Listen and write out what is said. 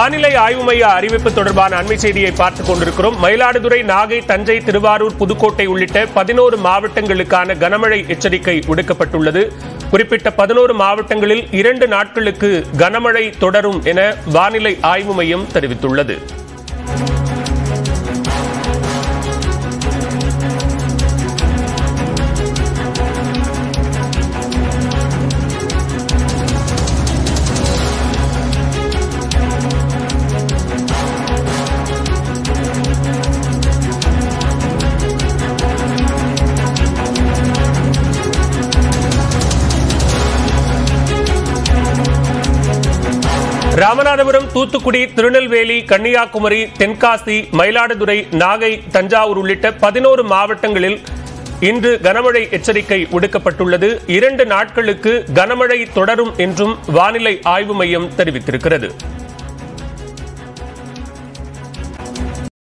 வானிலை ஆய்வு மைய அறிவிப்பு தொடர்பான அண்மை செய்தியை பார்த்துக் கொண்டிருக்கிறோம் மயிலாடுதுறை நாகை தஞ்சை திருவாரூர் புதுக்கோட்டை உள்ளிட்ட பதினோரு மாவட்டங்களுக்கான கனமழை எச்சரிக்கை விடுக்கப்பட்டுள்ளது குறிப்பிட்ட பதினோரு மாவட்டங்களில் இரண்டு நாட்களுக்கு கனமழை தொடரும் என வானிலை ஆய்வு மையம் தெரிவித்துள்ளது ராமநாதபுரம் தூத்துக்குடி திருநெல்வேலி கன்னியாகுமரி தென்காசி மயிலாடுதுறை நாகை தஞ்சாவூர் உள்ளிட்ட பதினோரு மாவட்டங்களில் இன்று கனமழை எச்சரிக்கை விடுக்கப்பட்டுள்ளது இரண்டு நாட்களுக்கு கனமழை தொடரும் என்றும் வானிலை ஆய்வு மையம் தெரிவித்திருக்கிறது